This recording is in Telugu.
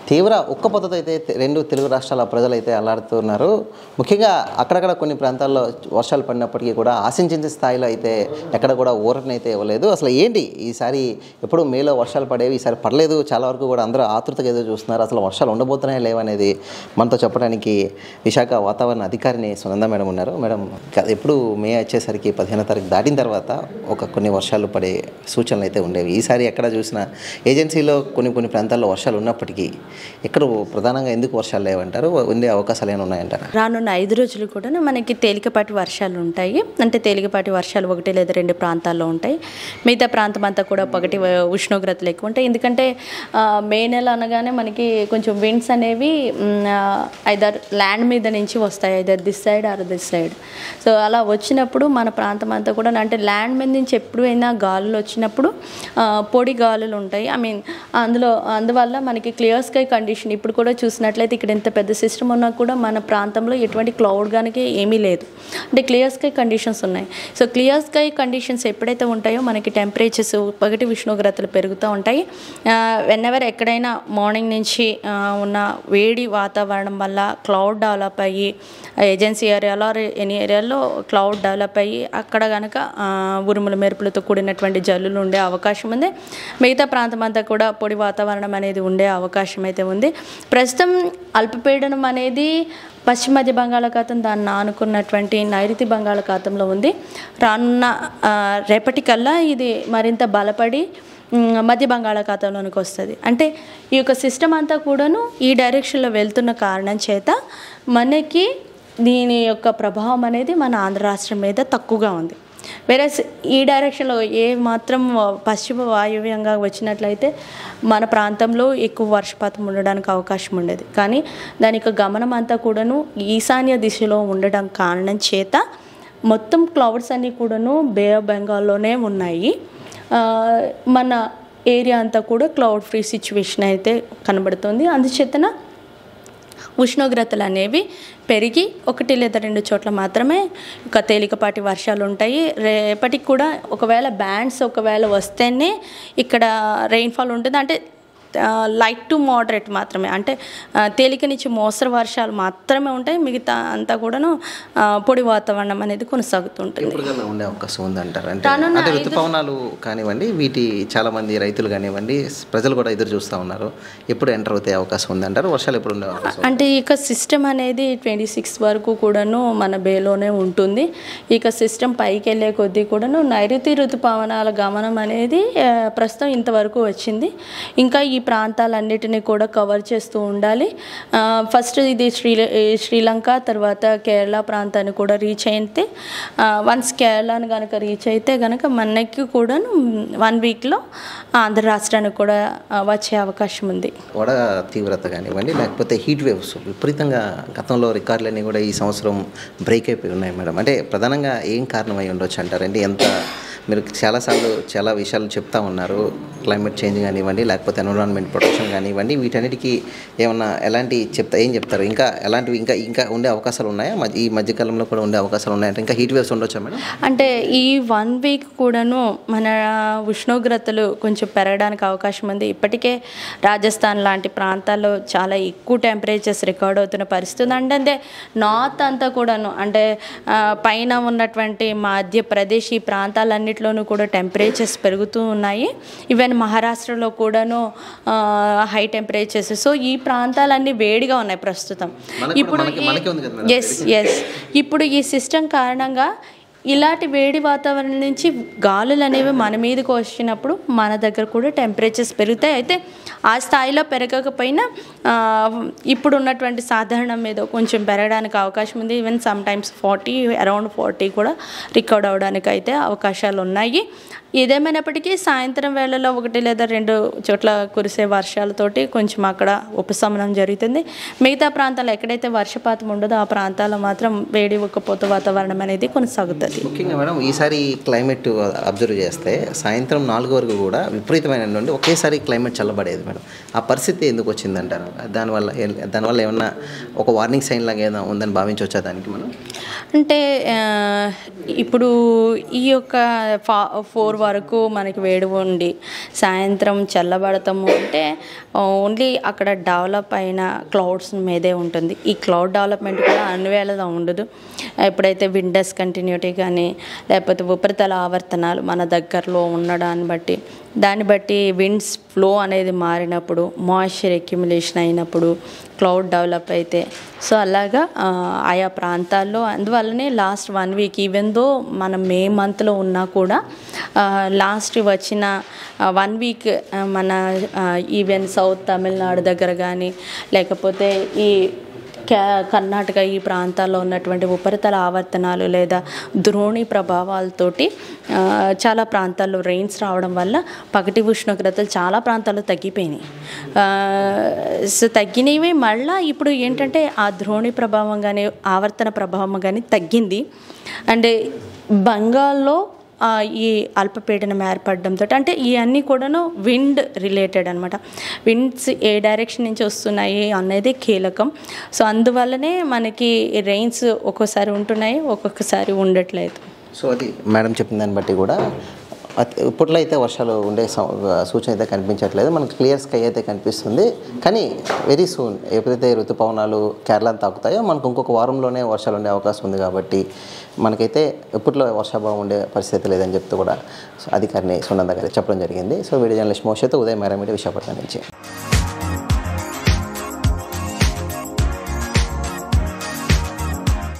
తీవ్ర ఉక్కపోతతో అయితే తె- రెండు తెలుగు రాష్ట్రాల ప్రజలైతే అల్లాడుతున్నారు ముఖ్యంగా అక్కడక్కడ కొన్ని ప్రాంతాల్లో వర్షాలు పడినప్పటికీ కూడా ఆశించిన స్థాయిలో అయితే ఎక్కడ కూడా ఊరటనైతే ఇవ్వలేదు అసలు ఏంటి ఈసారి ఎప్పుడు మేలో వర్షాలు పడేవి ఈసారి పడలేదు చాలా వరకు కూడా అందరూ ఆతృతగా ఏదో చూస్తున్నారు అసలు వర్షాలు ఉండబోతున్నాయా లేవనేది మనతో చెప్పడానికి విశాఖ వాతావరణ అధికారిని సునంద మేడం ఉన్నారు మేడం గ- ఎప్పుడు మే వచ్చేసరికి పదిహేనో తారీఖు దాటిన తర్వాత ఒక కొన్ని వర్షాలు పడే సూచనలు అయితే ఉండేవి ఈసారి ఎక్కడ చూసినా ఏజెన్సీలో కొన్ని కొన్ని ప్రాంతాల్లో వర్షాలు ఉన్నప్పటికీ ఎక్కడ ప్రధానంగా ఎందుకు వర్షాలు లేవంటారు ఉండే అవకాశాలు ఏమైనా ఉన్నాయంటారా రానున్న ఐదు రోజులు కూడా మనకి తేలికపాటి వర్షాలు ఉంటాయి అంటే తేలికపాటి వర్షాలు ఒకటి లేదా రెండు ప్రాంతాల్లో ఉంటాయి మిగతా ప్రాంతం అంతా కూడా ఒకటి ఉష్ణోగ్రతలు ఎక్కువ ఉంటాయి ఎందుకంటే ఆ, మే నెల అనగానే మనకి కొంచెం విండ్స్ అనేవి ఐదర్ ల్యాండ్ మీద నుంచి వస్తాయి either this side or this side so అలా వచ్చినప్పుడు మన ప్రాంతం అంతా కూడా అంటే ల్యాండ్ మీద నుంచి ఎప్పుడైనా గాలులు వచ్చినప్పుడు ఆ, పొడి గాలులు ఉంటాయి ఐ మీన్ అందులో అందువల్ల మనకి క్లియర్ స్కై కండిషన్ ఇప్పుడు కూడా చూసినట్లయితే ఇక్కడ ఎంత పెద్ద సిస్టమ్ ఉన్నా కూడా మన ప్రాంతంలో ఎటువంటి క్లౌడ్ కనుక ఏమీ లేదు అంటే క్లియర్ స్కై కండిషన్స్ ఉన్నాయి సో క్లియర్ స్కై కండిషన్స్ ఎప్పుడైతే ఉంటాయో మనకి టెంపరేచర్స్ పగటి ఉష్ణోగ్రతలు పెరుగుతూ ఉంటాయి వెన్ ఎవర్ ఎక్కడైనా మార్నింగ్ నుంచి ఆ, ఉన్న వేడి వాతావరణం వల్ల క్లౌడ్ డెవలప్ అయ్యి ఏజెన్సీ ఏరియాలో ఆర్ ఎనీ ఏరియాలో క్లౌడ్ డెవలప్ అయ్యి అక్కడ కనుక ఉరుముల మెరుపులతో కూడినటువంటి జల్లులు ఉండే అవకాశం ఉంది మిగతా ప్రాంతం అంతా కూడా పొడి వాతావరణం అనేది ఉండే అవకాశం అయితే ఉంది ప్రస్తుతం అల్పపీడనం అనేది పశ్చిమ మధ్య బంగాళాఖాతం దాన్ని ఆనుకున్నటువంటి నైరుతి బంగాళాఖాతంలో ఉంది రానున్న ఆ, రేపటికల్లా ఇది మరింత బలపడి ఉమ్, మధ్య బంగాళాఖాతంలోనికి వస్తుంది అంటే ఈ యొక్క సిస్టమ్ అంతా కూడాను ఈ డైరెక్షన్లో వెళ్తున్న కారణం చేత మనకి దీని యొక్క ప్రభావం అనేది మన ఆంధ్ర రాష్ట్రం మీద తక్కువగా ఉంది వేరే ఈ డైరెక్షన్లో ఏ మాత్రం పశ్చిమ వాయువ్యంగా వచ్చినట్లయితే మన ప్రాంతంలో ఎక్కువ వర్షపాతం ఉండడానికి అవకాశం ఉండేది కానీ దాని యొక్క గమనం అంతా కూడాను ఈశాన్య దిశలో ఉండడం కారణం చేత మొత్తం క్లౌడ్స్ అన్నీ కూడాను బే ఆఫ్ బెంగాల్లోనే ఉన్నాయి ఆ, మన ఏరియా అంతా కూడా క్లౌడ్ ఫ్రీ సిచ్యువేషన్ అయితే కనబడుతుంది అందుచేతన ఉష్ణోగ్రతలు అనేవి పెరిగి ఒకటి లేదా రెండు చోట్ల మాత్రమే ఒక తేలికపాటి వర్షాలు ఉంటాయి రేపటికి కూడా ఒకవేళ బ్యాండ్స్ ఒకవేళ వస్తేనే ఇక్కడ రెయిన్ఫాల్ ఉంటుంది అంటే లైట్ టు మోడరేట్ మాత్రమే అంటే ఆ, తేలిక నుంచి మోస్తరు వర్షాలు మాత్రమే ఉంటాయి మిగతా అంతా కూడాను ఆ, పొడి వాతావరణం అనేది కొనసాగుతుంటుంది ఎప్పుడుకన్నా ఉండే అవకాశం ఉందంటారు అంటే రానున్న అంటే ఐదు- ఋతుపవనాలు కానివ్వండి వీటి చాలా మంది రైతులు కానివ్వండి ప్రజలు కూడా ఎదురు చూస్తూ ఉన్నారు ఎప్పుడు ఎంటర్ అవుతే అవకాశం ఉందంటారు వర్షాలు ఎప్పుడు ఉండే అవకాశం అంటే ఇక సిస్టమ్ అనేది ట్వంటీ సిక్స్ వరకు కూడాను మన బేలోనే ఉంటుంది ఇక సిస్టమ్ పైకి వెళ్ళే కొద్దీ కూడాను నైరుతి ఋతుపవనాల గమనం అనేది ఆ, ప్రస్తుతం ఇంతవరకు వచ్చింది ఇంకా ఈ ప్రాంతాలన్నిటిని కూడా కవర్ చేస్తూ ఉండాలి ఆ, ఫస్ట్ ఇది శ్రీ ఈ శ్రీలంక తర్వాత కేరళ ప్రాంతాన్ని కూడా రీచ్ అయితే వన్స్ కేరళను కనుక రీచ్ అయితే కనుక మనకి కూడాను వన్ వీక్లో ఆంధ్ర రాష్ట్రానికి కూడా ఆ, వచ్చే అవకాశం ఉంది వడ తీవ్రత కానివ్వండి లేకపోతే హీట్ వేవ్స్ విపరీతంగా గతంలో రికార్డులన్నీ కూడా ఈ సంవత్సరం బ్రేక్ అయిపోయి ఉన్నాయి మేడం అంటే ప్రధానంగా ఏం కారణమై ఉండొచ్చు అంటారండి ఎంత మీరు చాలాసార్లు చాలా విషయాలు చెప్తా ఉన్నారు క్లైమేట్ చేంజ్ కానివ్వండి లేకపోతే ఎన్విరాన్మెంట్ ప్రొటెక్షన్ కానివ్వండి వీటన్నిటికీ ఏమన్నా ఎలాంటి చెప్తా ఏం చెప్తారు ఇంకా ఎలాంటివి ఇంకా ఇంకా ఉండే అవకాశాలు ఉన్నాయా మధ్య- ఈ మధ్యకాలంలో కూడా ఉండే అవకాశాలు ఉన్నాయంటే ఇంకా హీట్ వేవ్స్ ఉండొచ్చా మేడం అంటే ఈ వన్ వీక్ కూడాను మన ఉష్ణోగ్రతలు కొంచెం పెరగడానికి అవకాశం ఉంది ఇప్పటికే రాజస్థాన్ లాంటి ప్రాంతాల్లో చాలా ఎక్కువ టెంపరేచర్స్ రికార్డ్ అవుతున్న పరిస్థితి ఉంది అంటే అంటే నార్త్ అంతా కూడాను అంటే ఆ, పైన ఉన్నటువంటి మధ్యప్రదేశ్ ఈ ప్రాంతాలన్నిటిలోనూ కూడా టెంపరేచర్స్ పెరుగుతూ ఉన్నాయి ఈవెన్ మహారాష్ట్రలో కూడాను హై టెంపరేచర్స్ సో ఈ ప్రాంతాలన్నీ వేడిగా ఉన్నాయి ప్రస్తుతం మనకు కూడా- ఇప్పుడు మనకి- మనకే ఉంది కదా మేడం ఎస్ ఎస్ ఇప్పుడు ఈ సిస్టమ్ కారణంగా ఇలాంటి వేడి వాతావరణం నుంచి గాలులు అనేవి మన మీదకి వచ్చినప్పుడు మన దగ్గర కూడా టెంపరేచర్స్ పెరుగుతాయి అయితే ఆ స్థాయిలో పెరగకపోయినా ఆ, ఇప్పుడు ఉన్నటువంటి సాధారణం మీద కొంచెం పెరగడానికి అవకాశం ఉంది even sometimes forty around forty కూడా రికార్డ్ అవడానికి అయితే అవకాశాలు ఉన్నాయి ఏదేమైనప్పటికీ సాయంత్రం వేళలో ఒకటి లేదా రెండు చోట్ల కురిసే వర్షాలతోటి కొంచెం అక్కడ ఉపశమనం జరుగుతుంది మిగతా ప్రాంతాలు ఎక్కడైతే వర్షపాతం ఉండదో ఆ ప్రాంతాల్లో మాత్రం వేడి ఉక్కపోత వాతావరణం అనేది కొనసాగుతుంది ఉంటుంది ముఖ్యంగా మేడం ఈసారి క్లైమేట్ అబ్జర్వ్ చేస్తే సాయంత్రం నాలుగు వరకు కూడా విపరీతమైన ఎండ ఉండి ఒకేసారి క్లైమేట్ చల్లబడేది మేడం ఆ పరిస్థితి ఎందుకు వచ్చిందంటారు దానివల్ల ఏ- దానివల్ల ఏమన్నా ఒక వార్నింగ్ సైన్ లాగా ఏదైనా ఉందని భావించవచ్చా దానికి మనం అంటే ఆ, ఇప్పుడు ఈ యొక్క ఫా ఫోర్ వరకు మనకి వేడి ఉండి సాయంత్రం చల్లబడతాము అంటే ఓన్లీ అక్కడ డెవలప్ అయిన క్లౌడ్స్ మీదే ఉంటుంది ఈ క్లౌడ్ డెవలప్మెంట్ కూడా అన్వేళగా ఉండదు ఎప్పుడైతే విండర్స్ కంటిన్యూటీ కానీ లేకపోతే ఉపరితల ఆవర్తనాలు మన దగ్గరలో ఉండడాన్ని బట్టి దాన్ని బట్టి విండ్స్ ఫ్లో అనేది మారినప్పుడు మాయిశ్చర్ అక్యుములేషన్ అయినప్పుడు క్లౌడ్ డెవలప్ అయితే సో అలాగా ఆ, ఆయా ప్రాంతాల్లో అందువల్లనే last one week even though మనం మే మంత్లో ఉన్నా కూడా లాస్ట్ వచ్చిన వన్ వీక్ మన ఈవెన్ సౌత్ తమిళనాడు దగ్గర కానీ లేకపోతే ఈ కే కర్ణాటక ఈ ప్రాంతాల్లో ఉన్నటువంటి ఉపరితల ఆవర్తనాలు లేదా ద్రోణి ప్రభావాలతోటి ఆ, చాలా ప్రాంతాల్లో రెయిన్స్ రావడం వల్ల పగటి ఉష్ణోగ్రతలు చాలా ప్రాంతాల్లో తగ్గిపోయినాయి ఆ, సో తగ్గినవి మళ్ళీ ఇప్పుడు ఏంటంటే ఆ ద్రోణి ప్రభావం కానీ ఆవర్తన ప్రభావం కానీ తగ్గింది అండ్ బంగాల్లో ఆ, ఈ అల్పపీడనం ఏర్పడడంతో అంటే ఇవన్నీ కూడాను విండ్ రిలేటెడ్ అనమాట విండ్స్ ఏ డైరెక్షన్ నుంచి వస్తున్నాయి అనేది కీలకం సో అందువల్లనే మనకి రెయిన్స్ ఒక్కోసారి ఉంటున్నాయి ఒక్కొక్కసారి ఉండట్లేదు సో అది మేడం చెప్పిన దాన్ని బట్టి కూడా అతి- ఇప్పట్లో అయితే వర్షాలు ఉండే సం- సూచన అయితే కనిపించట్లేదు మనకు క్లియర్ స్కై అయితే కనిపిస్తుంది కానీ వెరీ సూన్ ఎప్పుడైతే ఋతుపవనాలు కేరళను తాకుతాయో మనకు ఇంకొక వారంలోనే వర్షాలు ఉండే అవకాశం ఉంది కాబట్టి మనకైతే ఇప్పట్లో వర్షాభావం ఉండే పరిస్థితి లేదని చెప్తూ కూడా అధికారిని సునంద గారు చెప్పడం జరిగింది సో వీడియో జర్నలిస్ట్ మోషతో ఉదయం మేడం విశాఖపట్నం నుంచి